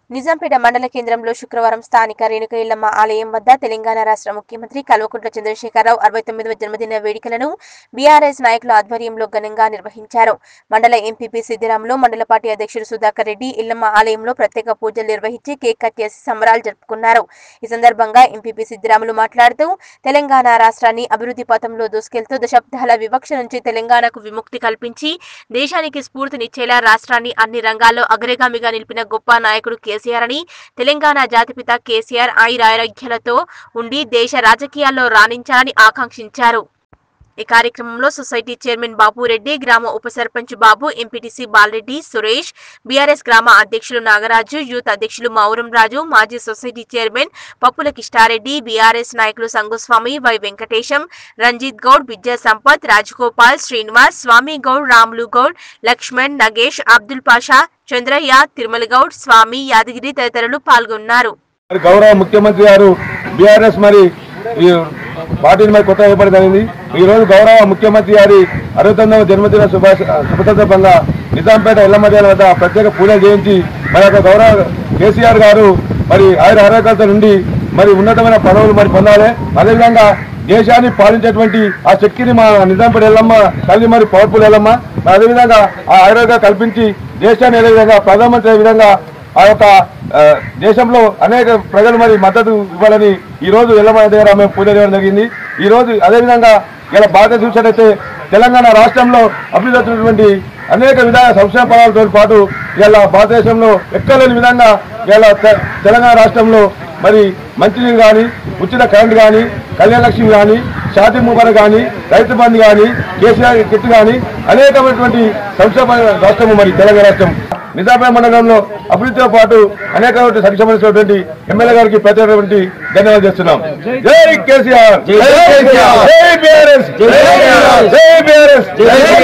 నిజాంపేట మండల కేంద్రంలో శుక్రవారం స్థానిక రేణుక ఇల్లమ్మ ఆలయం వద్ద తెలంగాణ రాష్ట్ర ముఖ్యమంత్రి కల్వకుంట్ల చంద్రశేఖరరావు అరవై తొమ్మిదవ జన్మదిన వేడుకలను బీఆర్ఎస్ నాయకుల ఆధ్వర్యంలో ఘనంగా నిర్వహించారు మండల ఎంపీపీ సిద్దిరాములు మండల పార్టీ అధ్యక్షుడు సుధాకర్ రెడ్డి ఇల్లమ్మ ఆలయంలో ప్రత్యేక పూజలు నిర్వహించి కేక్ కట్ చేసి సంబరాలు జరుపుకున్నారు ఈ సందర్భంగా ఎంపీపీ సిద్దిరాములు మాట్లాడుతూ తెలంగాణ రాష్ట్రాన్ని అభివృద్ధి పథంలో దూసుకెళ్తూ దశాబ్దాల వివక్ష నుంచి తెలంగాణకు విముక్తి కల్పించి దేశానికి స్ఫూర్తినిచ్చేలా రాష్ట్రాన్ని అన్ని రంగాల్లో అగ్రగామిగా నిలిపిన గొప్ప నాయకుడు కేసీఆర్ అని తెలంగాణ జాతిపిత కేసీఆర్ ఆయురారోగ్యాలతో ఉండి దేశ రాజకీయాల్లో రాణించాలని ఆకాంక్షించారు ఈ కార్యక్రమంలో సొసైటీ చైర్మన్ బాబురెడ్డి గ్రామ ఉప సర్పంచ్ బాబు ఎంపీటీసీ బాలరెడ్డి సురేష్ బీఆర్ఎస్ గ్రామ అధ్యక్షులు నాగరాజు యూత్ అధ్యక్షులు మౌరం రాజు మాజీ సొసైటీ చైర్మన్ పప్పుల కిష్టారెడ్డి బీఆర్ఎస్ నాయకులు సంగుస్వామి వై వెంకటేశం రంజిత్ గౌడ్ విద్యా సంపత్ రాజగోపాల్ శ్రీనివాస్ స్వామి గౌడ్ రాములు గౌడ్ లక్ష్మణ్ నగేష్ అబ్దుల్ పాషా చంద్రయ్య తిరుమల గౌడ్ స్వామి యాదగిరి తదితరులు పాల్గొన్నారు మరి గౌరవ ముఖ్యమంత్రి గారు బీఆర్ఎస్ మరి ఈ పార్టీని మరి కొత్త ఏర్పడి జరిగింది ఈ రోజు గౌరవ ముఖ్యమంత్రి గారి అరవై తొమ్మిదవ జన్మదిన శుభాష శుభ సందర్భంగా నిజాంపేట ఎల్లమధ్యాల వద్ద ప్రత్యేక పూజలు చేయించి మరి యొక్క గౌరవ కేసీఆర్ గారు మరి ఆయుర ఆరోగ్యాలతో నుండి మరి ఉన్నతమైన పదవులు మరి పొందాలి అదేవిధంగా దేశాన్ని పాలించేటువంటి ఆ శక్తిని మా నిజాంపేట ఎల్లమ్మ తల్లి మరి పవర్ఫుల్ ఎల్లమ్మ మరి అదేవిధంగా ఆ ఆరోగ్యం కల్పించి దేశాన్ని ఏ విధంగా ప్రధానమంత్రి ఏ విధంగా ఆ యొక్క ఆ, దేశంలో అనేక ప్రజలు మరి మద్దతు ఇవ్వాలని ఈ రోజు ఎల్లమ్మ దగ్గర మేము పూజ చేయడం జరిగింది ఈ రోజు అదేవిధంగా ఇలా బాధ చూసినట్టయితే తెలంగాణ రాష్ట్రంలో అభివృద్ధి అవుతున్నటువంటి అనేక విధాల సంక్షేమ పదాలతో పాటు ఇలా భారతదేశంలో ఎక్కలేని విధంగా ఇలా తె- తెలంగాణ రాష్ట్రంలో మరి మంచినీరు కానీ ఉచిత కరెంట్ కానీ కళ్యాణ లక్ష్మి కానీ షాది ముబారక్ కానీ రైతు బంధు కానీ కేసీఆర్ కిట్ కానీ అనేకమైనటువంటి సంక్షేమ రాష్ట్రము మరి తెలంగాణ రాష్ట్రం నిజామాబాద్ మండలంలో అభివృద్ధితో పాటు అనేకమైన సంక్షేమించినటువంటి ఎమ్మెల్యే గారికి ప్రత్యేకమైనటువంటి ధన్యవాదాలు చేస్తున్నాం జై కేసీఆర్ జై బీఆర్ఎస్ జై బీఆర్ఎస్